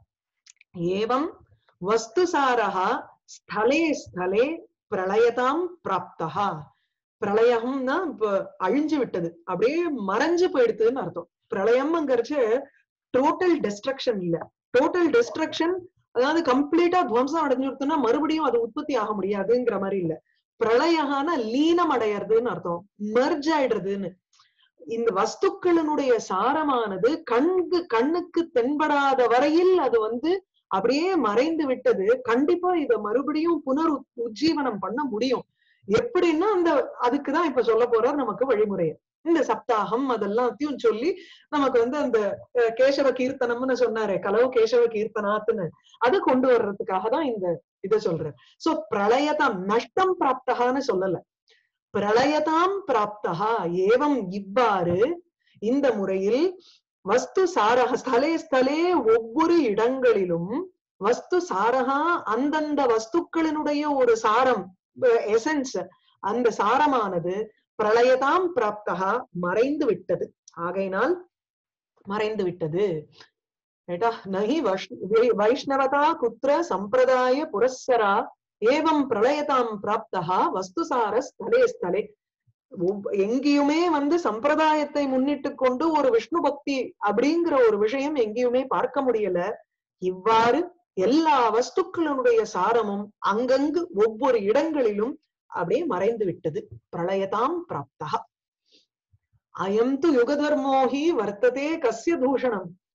ஏவம் வஸ்துசாரா ஸ்தலே ஸ்தலே பிரளயதாம் பிராப்தா பிரளயம்னா இப்ப அழிஞ்சு விட்டது அப்படியே மறைஞ்சு போயிடுதுன்னு அர்த்தம் பிரளயம்ங்கிறச்சு டோட்டல் டெஸ்ட்ரக்ஷன் இல்ல டோட்டல் டெஸ்ட்ரக்ஷன் அதாவது கம்ப்ளீட்டா துவம்சம் அடைஞ்சுடுத்துன்னா மறுபடியும் அது உற்பத்தி ஆக முடியாதுங்கிற மாதிரி இல்ல பிரளயகான லீனம் அடையறதுன்னு அர்த்தம் மெர்ஜ் ஆயிடுறதுன்னு இந்த வஸ்துக்களினுடைய சாரமானது கண்கு கண்ணுக்கு தென்படாத வரையில் அது வந்து அப்படியே மறைந்து விட்டது கண்டிப்பா இத மறுபடியும் புனர் உஜ்ஜீவனம் பண்ண முடியும் எப்படின்னா அந்த அதுக்குதான் இப்ப சொல்ல போறார் நமக்கு வழிமுறைய இந்த சப்தாகம் அதெல்லாத்தையும் சொல்லி நமக்கு வந்து அந்த கேசவ கீர்த்தனம்னு சொன்னாரே கலவு கேசவ கீர்த்தனாத்துன்னு அதை கொண்டு வர்றதுக்காக தான் இந்த இத சொல்றேன் சோ பிரளயதாம் நஷ்டம் பிராப்தகான்னு சொல்லல பிரளயதாம் பிராப்தகா ஏவம் இவ்வாறு இந்த முறையில் வஸ்து சாரக ஸ்தலே ஸ்தலே ஒவ்வொரு இடங்களிலும் வஸ்து சாரகா அந்தந்த வஸ்துக்களினுடைய ஒரு சாரம் எசன்ஸ் அந்த சாரமானது பிரளயதாம் பிராப்தகா மறைந்து விட்டது ஆகையினால் மறைந்து விட்டது ஏட்டா நகி வைஷ்ணவதா குத்திர சம்பிரதாய புரஸ்ஸரா ஏவம் பிரளயதாம் பிராப்தகா வஸ்துசார ஸ்தலே ஸ்தலே எங்கேயுமே வந்து சம்பிரதாயத்தை முன்னிட்டு கொண்டு ஒரு விஷ்ணு பக்தி அப்படிங்கிற ஒரு விஷயம் எங்கேயுமே பார்க்க முடியல இவ்வாறு எல்லா வஸ்துக்களினுடைய சாரமும் அங்கங்கு ஒவ்வொரு இடங்களிலும் அப்படியே மறைந்து விட்டது பிரளயதாம் பிராப்தா அயம் து யுகதர்மோஹி வர்த்ததே கசிய தூஷணம்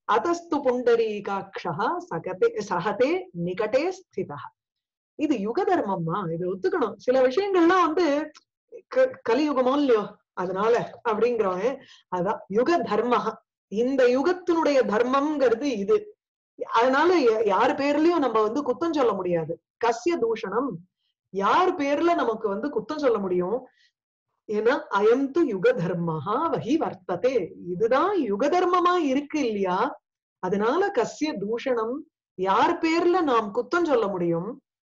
அதஸ்து புண்டரீகாட்சா சகதே சகதே நிகட்டே ஸ்திதா இது யுக தர்மம்மா இது ஒத்துக்கணும் சில விஷயங்கள்லாம் வந்து க- கலியுகமோ இல்லையோ அதனால அப்படிங்கிறவன் அதான் யுக தர்ம இந்த யுகத்தினுடைய தர்மம்ங்கிறது இது அதனால ய- யார் பேர்லயும் நம்ம வந்து குத்தம் சொல்ல முடியாது கஸ்ய தூஷணம் யார் பேர்ல நமக்கு வந்து குத்தம் சொல்ல முடியும் ஏன்னா அயம் து யுக தர்மஹா வஹி வர்த்ததே இதுதான் யுக தர்மமா இருக்கு இல்லையா அதனால கஸ்ய தூஷணம் யார் பேர்ல நாம் குத்தம் சொல்ல முடியும்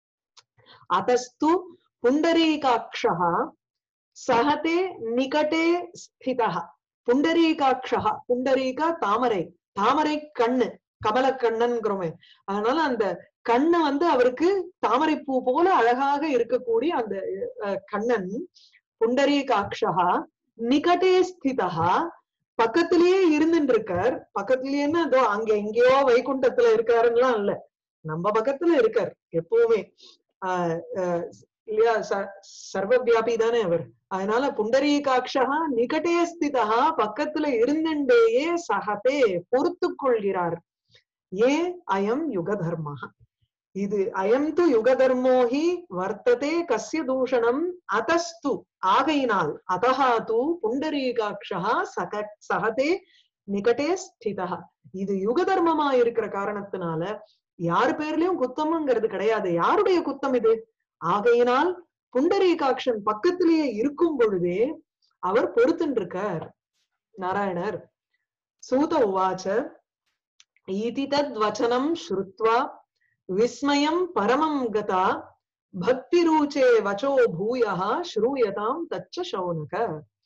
அதஸ்து புண்டரீகாட்சா சஹதே நிகட்டே ஸ்திதா புண்டரீகாட்சா புண்டரீகா தாமரை தாமரை கண்ணு கமலக்கண்ணன்கிறோமே அதனால அந்த கண்ணு வந்து அவருக்கு தாமரை பூ போல அழகாக இருக்கக்கூடிய அந்த அஹ், கண்ணன் புண்டரீகாட்சா நிகட்டே ஸ்திதா பக்கத்திலேயே இருந்துட்டு இருக்கார் பக்கத்திலேயேன்னா அதோ அங்க எங்கேயோ வைகுண்டத்துல இருக்காருன்னுலாம் இல்ல நம்ம பக்கத்துல இருக்கார் எப்பவுமே ஆஹ் ஆஹ் இல்லையா ச- சர்வ வியாபி தானே அவர் அதனால புண்டரீகாட்சா நிகட்டே ஸ்திதா பக்கத்துல இருந்துட்டேயே சகதே பொறுத்து கொள்கிறார் ஏன் அயம் யுக தர்ம இது அயம் து யுக தர்மோஹி வர்த்ததே கஸ்ய தூஷணம் அதஸ்து ஆகையினால் அதஹா து புண்டரீகாட்சா சக சகதே நிகட்டே ஸ்திதா இது யுக தர்மமா இருக்கிற காரணத்தினால யார் பேர்லயும் குத்தம்ங்கிறது கிடையாது யாருடைய குத்தம் இது ஆகையினால் புண்டரீகாட்சன் பக்கத்திலேயே இருக்கும் பொழுதே அவர் பொறுத்துன்னு இருக்கார் நாராயணர் சூத உவாச்ச ஈதி தத் வச்சனம் ஸ்ருத்வா விஸ்மயம் பரமம் கதா பக்தி ரூச்சே வச்சோ பூயः ஸ்ரூயதாம் தச்ச சௌனக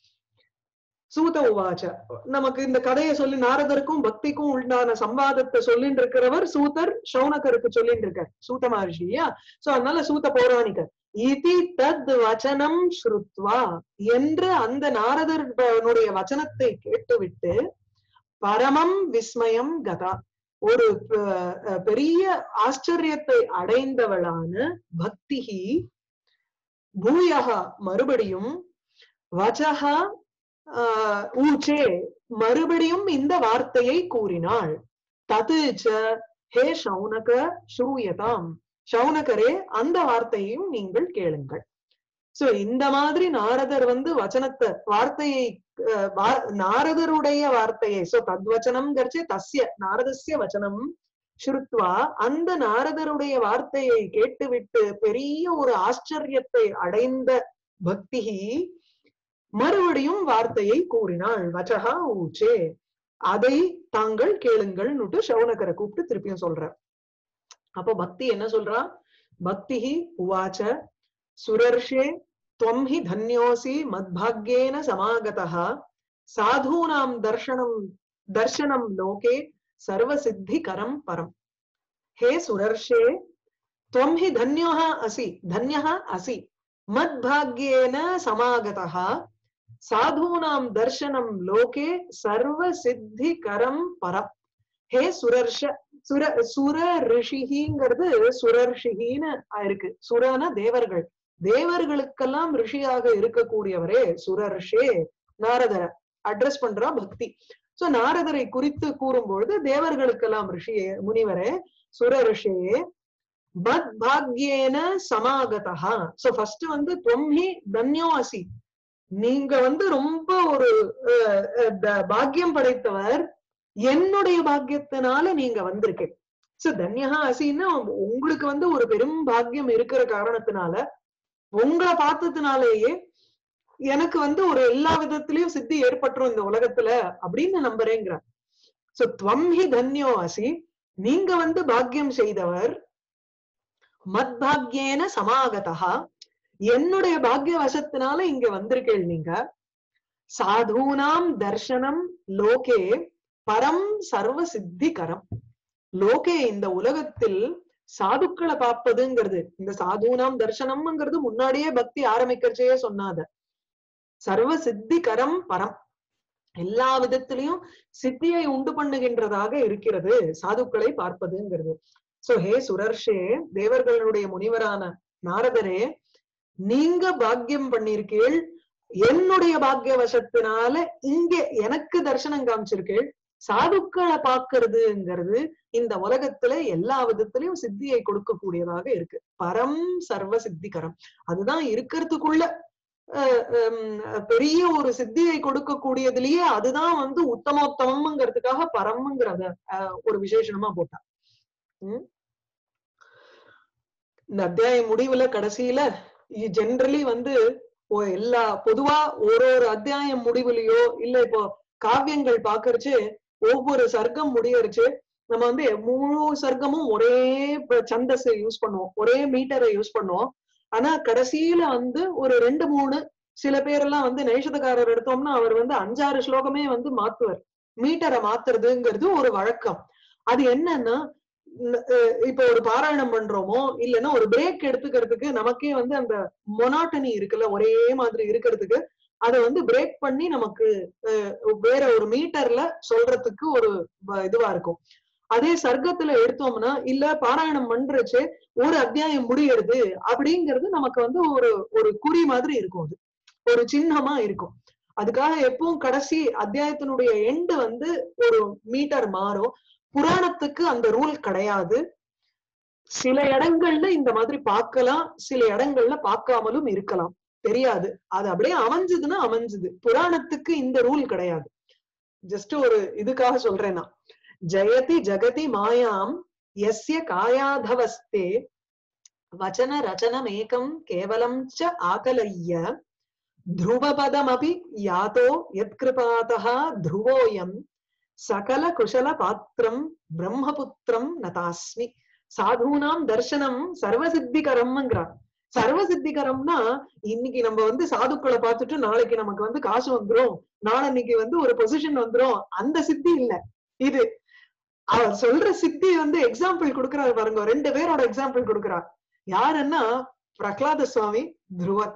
சூத உவாச்ச நமக்கு இந்த கதையை சொல்லி நாரதருக்கும் பக்திக்கும் உண்டான சம்வாதத்தை சொல்லிட்டு இருக்கிறவர் சூதர் சௌனகருக்கு சொல்லிட்டு இருக்கார் சூத மகர்ஷி இல்லையா சோ அதனால சூத பௌராணிகர் இதி தத் வச்சனம் ஸ்ருத்வா என்று அந்த நாரதனுடைய வச்சனத்தை கேட்டுவிட்டு பரமம் விஸ்மயம் கதா ஒரு ப- அஹ் பெரிய ஆச்சரியத்தை அடைந்தவளான பக்திகி பூயகா மறுபடியும் வச்சகா ஆஹ் ஊச்சே மறுபடியும் இந்த வார்த்தையை கூறினாள் தது ச ஹே சௌனக ஸ்ரூயதாம் சௌனகரே அந்த வார்த்தையையும் நீங்கள் கேளுங்கள் சோ இந்த மாதிரி நாரதர் வந்து வச்சனத்தை வார்த்தையை அஹ், வா- நாரதருடைய வார்த்தையை சோ தத்வச்சனம் கரிச்சு தஸ்ய நாரதஸ்ய வச்சனம் ஸ்ருத்வா அந்த நாரதருடைய வார்த்தையை கேட்டுவிட்டு பெரிய ஒரு ஆச்சரியத்தை அடைந்த பக்திகி மறுபடியும் வார்த்தையை கூறினாள் வச்சகா ஊச்சே அதை தாங்கள் கேளுங்கள்னுட்டு சவுனகரை கூப்பிட்டு திருப்பியும் சொல்றார் அப்போ பக்தி என்ன சொல்றா பக்திஹி உவாச்ச சுரர்ஷே त्वं हि धन्योऽसि मद्भाग्येन समागतः साधूनां दर्शनं दर्शनं लोके सर्वसिद्धिकरं परम् हे सुरर्षे त्वं हि धन्यः असि धन्यः असि मद्भाग्येन समागतः साधूनां दर्शनं लोके सर्वसिद्धिकरं परम् ஹே சுரர்ஷ சுர சுர ரிஷிங்கிறது சுரர்ஷிகின்னு இருக்கு சுரன தேவர்கள் தேவர்களுக்கெல்லாம் ரிஷியாக இருக்கக்கூடியவரே சுரர்ஷே நாரதரை அட்ரஸ் பண்றா பக்தி சோ நாரதரை குறித்து கூறும்பொழுது தேவர்களுக்கெல்லாம் ரிஷியே முனிவரே சுரர்ஷே மத் பாக்யேன சமாகதா சோ ஃபர்ஸ்ட் வந்து தொம்மி தன்யோ அசி நீங்க வந்து ரொம்ப ஒரு அஹ், அஹ், த- பாக்கியம் படைத்தவர் என்னுடைய பாக்கியத்தினால நீங்க வந்திருக்கேன் சோ தன்யஹா அசின்னா உங்களுக்கு வந்து ஒரு பெரும் பாக்கியம் இருக்கிற காரணத்தினால உங்களை பார்த்ததுனாலேயே எனக்கு வந்து ஒரு எல்லா விதத்திலயும் சித்தி ஏற்பட்டுரும் இந்த உலகத்துல அப்படின்னு நம்புறேங்கிறார் சோ துவம் ஹி தன்யோ அசி நீங்க வந்து பாக்கியம் செய்தவர் மத் பாக்யேன சமாகதா என்னுடைய பாக்கிய வசத்தினால இங்க வந்திருக்கேள் நீங்க சாதூனாம் தர்சனம் லோகே பரம் சர்வ சித்திகரம் லோகே இந்த உலகத்தில் சாதுக்களை பார்ப்பதுங்கிறது இந்த சாதுனாம் தர்சனம்ங்கிறது முன்னாடியே பக்தி ஆரம்பிக்கிறச்சே சொன்னாத சர்வ சித்திகரம் பரம் எல்லா விதத்திலையும் சித்தியை உண்டு பண்ணுகின்றதாக இருக்கிறது சாதுக்களை பார்ப்பதுங்கிறது சோ ஹே சுரர்ஷே தேவர்களுடைய முனிவரான நாரதரே நீங்க பாக்கியம் பண்ணிருக்கீள் என்னுடைய பாக்கிய வசத்தினால இங்க எனக்கு தர்சனம் காமிச்சிருக்கீள் சாதுக்களை பாக்குறதுங்கிறது இந்த உலகத்துல எல்லா விதத்திலையும் சித்தியை கொடுக்கக்கூடியதாக இருக்கு பரம் சர்வ சித்திகரம் அதுதான் இருக்கிறதுக்குள்ள அஹ் ஹம் பெரிய ஒரு சித்தியை கொடுக்கக்கூடியதுலயே அதுதான் வந்து உத்தமோத்தமம்ங்கிறதுக்காக பரம்ங்கிறத அஹ் ஒரு விசேஷணமா போட்டா உம் இந்த அத்தியாய முடிவுல கடைசியில ஜென்ரலி வந்து ஒ- எல்லா பொதுவா ஒரு ஒரு அத்தியாயம் முடிவுலயோ இல்ல இப்போ காவியங்கள் பாக்குறச்சு ஒவ்வொரு சர்க்கம் முடியறச்சு நம்ம வந்து முழு சர்க்கமும் ஒரே சந்தஸ் யூஸ் பண்ணுவோம் ஒரே மீட்டரை யூஸ் பண்ணுவோம் ஆனா கடைசியில வந்து ஒரு ரெண்டு மூணு சில பேரெல்லாம் வந்து நைஷதக்காரர் எடுத்தோம்னா அவர் வந்து அஞ்சாறு ஸ்லோகமே வந்து மாத்துவார் மீட்டரை மாத்துறதுங்கிறது ஒரு வழக்கம் அது என்னன்னா ந- அஹ் இப்ப ஒரு பாராயணம் பண்றோமோ இல்லைன்னா ஒரு பிரேக் எடுத்துக்கிறதுக்கு நமக்கே வந்து அந்த மொனாட்டனி இருக்குல்ல ஒரே மாதிரி இருக்கிறதுக்கு அதை வந்து பிரேக் பண்ணி நமக்கு அஹ், வேற ஒரு மீட்டர்ல சொல்றதுக்கு ஒரு வ- இதுவா இருக்கும் அதே சர்க்கத்துல எடுத்தோம்னா இல்ல பாராயணம் பண்றச்சு ஒரு அத்தியாயம் முடியறது அப்படிங்கிறது நமக்கு வந்து ஒரு ஒரு குறி மாதிரி இருக்கும் அது ஒரு சின்னமா இருக்கும் அதுக்காக எப்பவும் கடைசி அத்தியாயத்தினுடைய எண்டு வந்து ஒரு மீட்டர் மாறும் புராணத்துக்கு அந்த ரூல் கிடையாது சில இடங்கள்ல இந்த மாதிரி பார்க்கலாம் சில இடங்கள்ல பார்க்காமலும் இருக்கலாம் தெரியாது அது அப்படியே அமைஞ்சதுன்னா அமைஞ்சது புராணத்துக்கு இந்த ரூல் கிடையாது ஜஸ்ட் ஒரு இதுக்காக சொல்றேன் நான் ஜெயதி ஜகதி மாயாம் எஸ்ய காயாதவஸ்தே வச்சன ரச்சனமேகம் கேவலம் ச ஆகலைய ध्रुवपदमपि यातो यत्कृपातः ध्रुवोऽयम् सकल कुशल पात्रम् பிரம்மபுத்திரம் நதாஸ்மி சாதுனாம் தர்சனம் சர்வசித்திகரம்ங்கிறார் சர்வசித்திகரம்னா இன்னைக்கு நம்ம வந்து சாதுக்களை பார்த்துட்டு நாளைக்கு நமக்கு வந்து காசு வந்துரும் நாளன்னைக்கு வந்து ஒரு பொசிஷன் வந்துரும் அந்த சித்தி இல்ல இது அவர் சொல்ற சித்தி வந்து எக்ஸாம்பிள் கொடுக்கிறார் பாருங்க ரெண்டு பேரோட எக்ஸாம்பிள் கொடுக்கிறார் யாருன்னா பிரகலாத சுவாமி துருவன்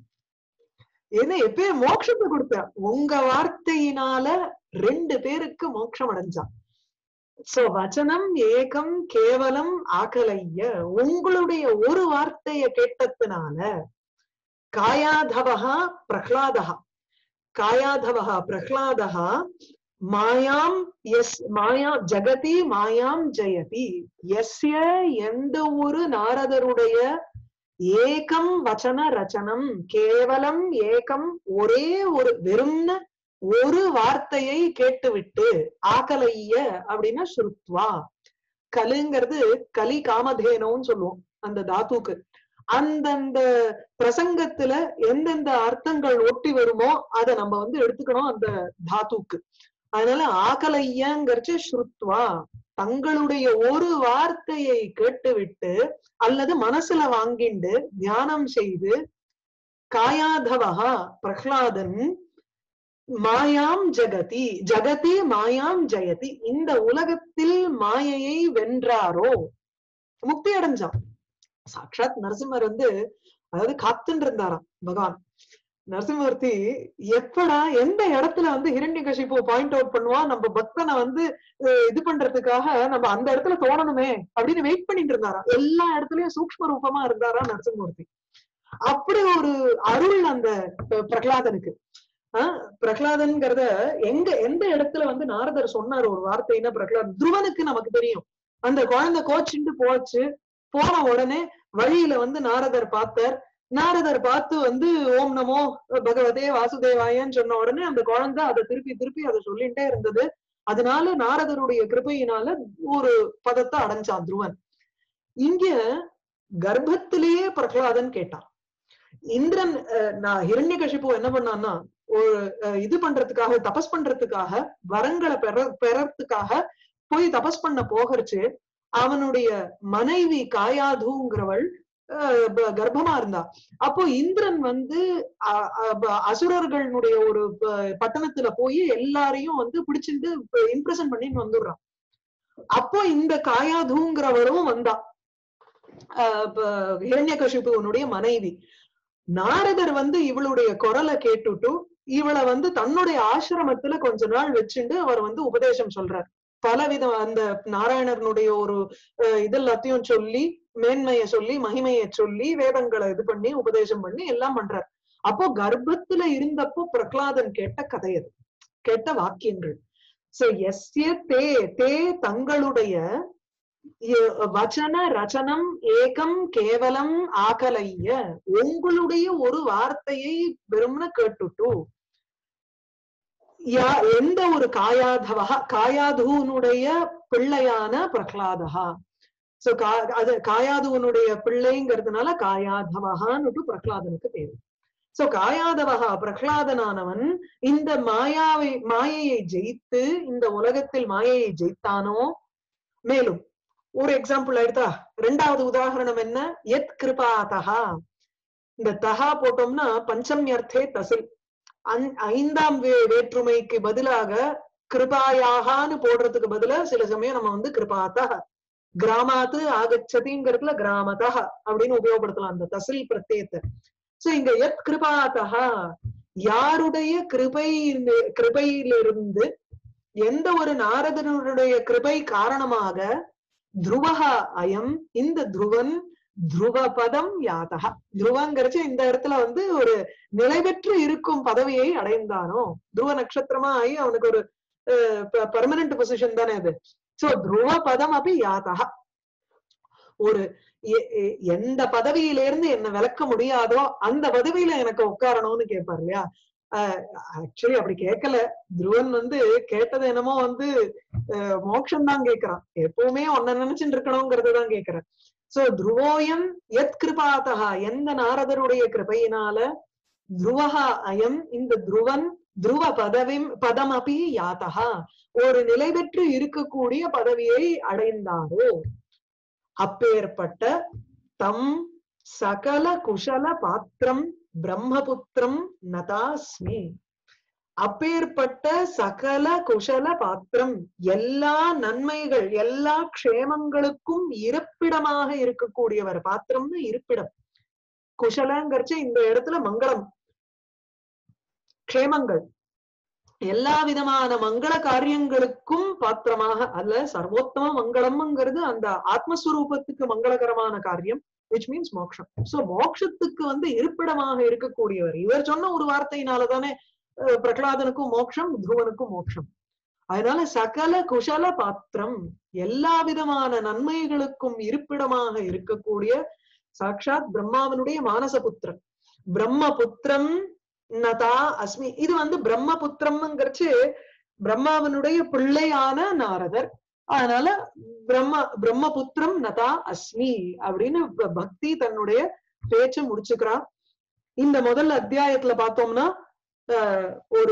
ஏன்னா எப்பயும் மோட்சத்தை கொடுத்த உங்க வார்த்தையினால ரெண்டு பேருக்கு மோட்சம் அடைஞ்சான் சோ வச்சனம் ஏகம் கேவலம் ஆகலைய உங்களுடைய ஒரு வார்த்தைய கேட்டதுனால காயாதவகா பிரஹ்லாதகா காயாதவகா பிரஹ்லாதகா மாயாம் எஸ் மாயா ஜகதி மாயாம் ஜெயதி எஸ்ய எந்த ஒரு நாரதருடைய ஏகம் வச்சன ரச்சனம் கேவலம் ஏகம் ஒரே ஒரு வெறும்ன ஒரு வார்த்தையை கேட்டுவிட்டு ஆகலைய அப்படின்னா ஸ்ருத்வா கலுங்கிறது கலி காமதேனோன்னு சொல்லுவோம் அந்த தாத்துக்கு அந்தந்த பிரசங்கத்துல எந்தெந்த அர்த்தங்கள் ஒட்டி வருமோ அதை நம்ம வந்து எடுத்துக்கணும் அந்த தாத்துக்கு அதனால ஆகலையங்கிறச்சு ஸ்ருத்வா தங்களுடைய ஒரு வார்த்தையை கேட்டுவிட்டு அல்லது மனசுல வாங்கிண்டு தியானம் செய்து காயாதவகா பிரஹ்லாதன் மாயாம் ஜகதி ஜகதி மாயாம் ஜெயதி இந்த உலகத்தில் மாயையை வென்றாரோ முக்தி அடைஞ்சான் சாட்சாத் நரசிம்மர் வந்து அதாவது காத்துன்னு இருந்தாராம் பகவான் நரசிம்மூர்த்தி எப்படா எந்த இடத்துல வந்து ஹிரண்யகசிப்பு பாயிண்ட் அவுட் பண்ணுவான் நம்ம பக்தனை வந்து அஹ், இது பண்றதுக்காக நம்ம அந்த இடத்துல தோணணுமே அப்படின்னு வெயிட் பண்ணிட்டு இருந்தாராம் எல்லா இடத்துலயும் சூக்ஷ்ம ரூபமா இருந்தாரா நரசிம்மூர்த்தி அப்படி ஒரு அருள் அந்த அஹ், பிரகலாதனுக்கு ஆஹ் பிரகலாதன்கிறத எங்க எந்த இடத்துல வந்து நாரதர் சொன்னார் ஒரு வார்த்தைன்னா பிரகலாத் துருவனுக்கு நமக்கு தெரியும் அந்த குழந்தை கோச்சிண்டு போச்சு போன உடனே வழியில வந்து நாரதர் பார்த்தார் நாரதர் பார்த்து வந்து ஓம் நமோ பகவதே வாசுதேவாயன்னு சொன்ன உடனே அந்த குழந்தை அதை திருப்பி திருப்பி அதை சொல்லிட்டே இருந்தது அதனால நாரதருடைய கிருபையினால ஒரு பதத்தை அடைஞ்சான் துருவன் இங்க கர்ப்பத்திலேயே பிரகலாதன் கேட்டான் இந்திரன் அஹ், நான் ஹிரண்யகசிப்பு என்ன பண்ணான்னா ஒரு அஹ், இது பண்றதுக்காக தபஸ் பண்றதுக்காக வரங்களை பெற பெறறதுக்காக போய் தபஸ் பண்ண போகிறச்சு அவனுடைய மனைவி காயாதுங்கிறவள் அஹ், ப- கர்ப்பமா இருந்தா அப்போ இந்திரன் வந்து அ- அ- ப- அசுரர்களுடைய ஒரு ப- பட்டணத்துல போய் எல்லாரையும் வந்து பிடிச்சிட்டு இம்ப்ரெஷன் பண்ணிட்டு வந்துடுறான் அப்போ இந்த காயாதுங்கிறவரும் வந்தா ஹிரண்யகசிபுவனுடைய மனைவி நாரதர் வந்து இவளுடைய குரலை கேட்டுட்டு இவளை வந்து தன்னுடைய ஆசிரமத்துல கொஞ்ச நாள் வச்சுண்டு அவர் வந்து உபதேசம் சொல்றார் பலவிதம் அந்த நாராயணனுடைய ஒரு அஹ், இது எல்லாத்தையும் சொல்லி மேன்மைய சொல்லி மகிமைய சொல்லி வேதங்களை இது பண்ணி உபதேசம் பண்ணி எல்லாம் பண்றார் அப்போ கர்ப்பத்துல இருந்தப்போ பிரகலாதன் கேட்ட கதை அது கேட்ட வாக்கியங்கள் சோ எஸ்ய தே தே தங்களுடைய இ- வச்சன ரச்சனம் ஏகம் கேவலம் ஆகலைய உங்களுடைய ஒரு வார்த்தையை வெறும்னு கேட்டுட்டு யா எந்த ஒரு காயாதவா காயாதுனுடைய பிள்ளையான பிரகலாதகா சோ கா அது காயாதுவனுடைய பிள்ளைங்கிறதுனால காயாதவகான்னு பிரகலாதனுக்கு பேரு சோ காயாதவகா பிரகலாதனானவன் இந்த மாயாவை மாயையை ஜெயித்து இந்த உலகத்தில் மாயையை ஜெயித்தானோ மேலும் ஒரு எக்ஸாம்பிள் எடுத்தா ரெண்டாவது உதாரணம் என்ன எத் கிருபாதகா இந்த தகா போட்டோம்னா பஞ்சம்யர்த்தே தசில் அந்- ஐந்தாம் வே- வேற்றுமைக்கு பதிலாக கிருபாயாகான்னு போடுறதுக்கு பதிலா சில சமயம் நம்ம வந்து கிருபாத்தா கிராமாத்து ஆகச்சதிங்கிறதுல கிராமதா அப்படின்னு உபயோகப்படுத்தலாம் அந்த தசில் பிரத்யத்தை சோ இங்க எத் கிருபாதா யாருடைய கிருபை கிருபையிலிருந்து எந்த ஒரு நாரதனுடைய கிருபை காரணமாக துருவகா அயம் இந்த துருவன் துருவபதம் யாதகா துருவங்கிறச்சு இந்த இடத்துல வந்து ஒரு நிலைபெற்று இருக்கும் பதவியை அடைந்தானோ துருவ நட்சத்திரமா ஆகி அவனுக்கு ஒரு பர்மனன்ட் பொசிஷன் தானே அது சோ துருவ பதம் அப்படி யாதகா ஒரு எ- எ- எந்த பதவியிலிருந்து என்ன விளக்க முடியாதோ அந்த பதவியில எனக்கு உட்காரணும்னு கேட்பார் இல்லையா ஆக்சுவலி அப்படி கேட்கல துருவன் வந்து கேட்டது என்னமோ வந்து மோட்சம் தான் கேட்கிறான் எப்பவுமே உன்னை நினைச்சுட்டு இருக்கணுங்கிறது தான் கேட்கிறேன் சோ துருவோயம் எத் கிருபாதகா எந்த நாரதருடைய கிருபையினால துருவகா அயம் இந்த துருவன் துருவ பதவிம் பதம் அப்படி யாத்தகா ஒரு நிலை பெற்று இருக்கக்கூடிய பதவியை அடைந்தாரோ அப்பேற்பட்ட தம் சகல குஷல பாத்திரம் பிரம்மபுத்திரம் நதாஸ்மி அப்பேற்பட்ட சகல குஷல பாத்திரம் எல்லா நன்மைகள் எல்லா க்ஷேமங்களுக்கும் இருப்பிடமாக இருக்கக்கூடியவர் பாத்திரம்னு இருப்பிடம் குஷலங்கிறச்சு இந்த இடத்துல மங்களம் க்ஷேமங்கள் எல்லா விதமான மங்கள காரியங்களுக்கும் பாத்திரமாக அல்ல சர்வோத்தம மங்களம்ங்கிறது அந்த ஆத்மஸ்வரூபத்துக்கு மங்களகரமான காரியம் விச் மீன்ஸ் மோட்சம் சோ மோட்சத்துக்கு வந்து இருப்பிடமாக இருக்கக்கூடியவர் இவர் சொன்ன ஒரு வார்த்தையினாலதானே அஹ், பிரகலாதனுக்கும் மோட்சம் துருவனுக்கும் மோட்சம் அதனால சகல குஷல பாத்திரம் எல்லா விதமான நன்மைகளுக்கும் இருப்பிடமாக இருக்கக்கூடிய சாட்சாத் பிரம்மாவனுடைய மானசபுத்திரன் பிரம்மபுத்திரம் நதா அஸ்மி இது வந்து பிரம்மபுத்திரம்ங்கிறச்சு பிரம்மாவனுடைய பிள்ளையான நாரதர் அதனால பிரம்ம பிரம்மபுத்திரம் நதா அஸ்மி அப்படின்னு ப- பக்தி தன்னுடைய பேச்ச முடிச்சுக்கிறா இந்த முதல் அத்தியாயத்துல பார்த்தோம்னா ஆஹ், ஒரு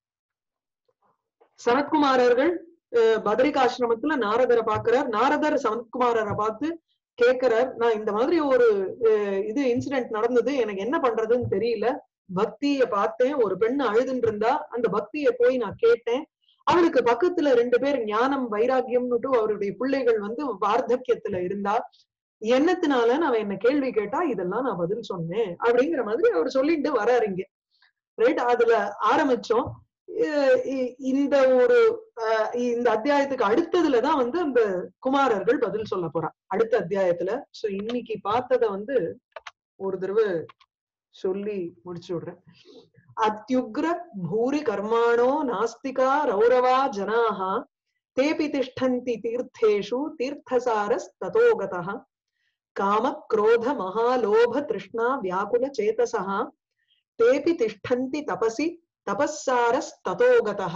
சனத்குமாரர்கள் அஹ், பதரிகாசிரமத்துல நாரதரை பாக்குறார் நாரதர் சனத்குமாரரை பார்த்து கேக்குறார் நான் இந்த மாதிரி ஒரு அஹ், இது இன்சிடென்ட் நடந்தது எனக்கு என்ன பண்றதுன்னு தெரியல பக்திய பார்த்தேன் ஒரு பெண் அழுதுன்னு இருந்தா அந்த பக்திய போய் நான் கேட்டேன் அவளுக்கு பக்கத்துல ரெண்டு பேர் ஞானம் வைராக்கியம்னுட்டு அவருடைய பிள்ளைகள் வந்து வார்த்தக்கியத்துல இருந்தா என்னத்தினால அவன் என்ன கேள்வி கேட்டா இதெல்லாம் நான் பதில் சொன்னேன் அப்படிங்கிற மாதிரி அவர் சொல்லிட்டு வராரு இங்க ரைட் அதுல ஆரம்பிச்சோம் இ- இ- இந்த ஒரு அஹ், இந்த அத்தியாயத்துக்கு அடுத்ததுலதான் வந்து அந்த குமாரர்கள் பதில் சொல்ல போறா அடுத்த அத்தியாயத்துல சோ இன்னைக்கு பார்த்ததை வந்து ஒரு தடவை சொல்லி முடிச்சு விடுறேன் அத்யுக்ர பூரி கர்மாணோ நாஸ்திகா ரௌரவா ஜனாः தேபி திஷ்டந்தி தீர்த்தேஷு தீர்த்தசாரஸ்ததோகதः காம क्रोध महालोभ तृष्णा व्याकुल चेतसः तेऽपि तिष्ठन्ति तपसि तपःसारस्ततोगतः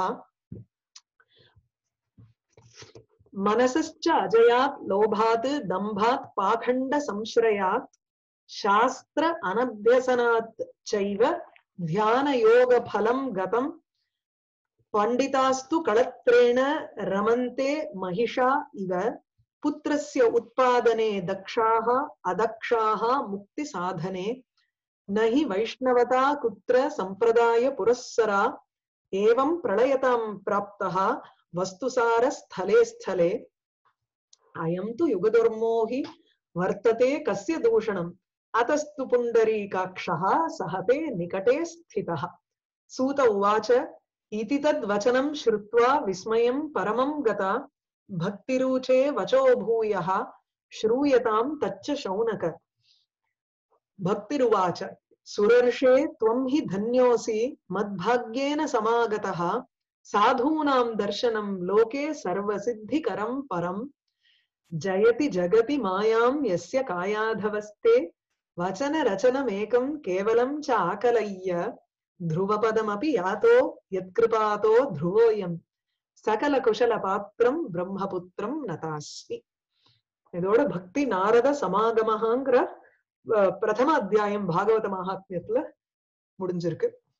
मनसश्च अजयात् लोभात् दम्भात् पाखण्ड संश्रयात् शास्त्र अनभ्यसनात् चैव ध्यानयोगफलं गतम् पण्डितास्तु कळत्रेण रमन्ते महिषा इव पुत्रस्य उत्पादने दक्षाः अदक्षाः मुक्तिसाधने न हि वैष्णवता कुत्र सम्प्रदाय पुरःसरा एवं प्रलयतां प्राप्तः वस्तुसारस्थले स्थले अयं तु युगधर्मो हि वर्तते कस्य दूषणम् अतस्तु पुण्डरीकाक्षः सहते निकटे स्थितः सूत उवाच इति तद्वचनं श्रुत्वा विस्मयं परमं गता भक्तिरुचे वचो भूयः श्रूयतां तच्च शौनक भक्तिरुवाच सुरर्षे त्वं हि धन्योऽसि मद्भाग्येन समागतः சாதூனாம் தர்சனம் லோகே சர்வ சித்திகரம் பரம் ஜயதி ஜகதி மாயாம் யஸ்ய காயாதவஸ்தே வச்சன ரச்சனமேகம் கேவலம் ச ஆகலைய ध्रुवपदमपि यातो यत्कृपातो ध्रुवोऽयम् சகல குஷல பாத்திரம் பிரம்மபுத்திரம் நதாஸ்மி இதோட பக்தி நாரத சமாகமஹாங்கிற அஹ், பிரதம அத்தியாயம் பாகவத மகாத்மியத்துல முடிஞ்சிருக்கு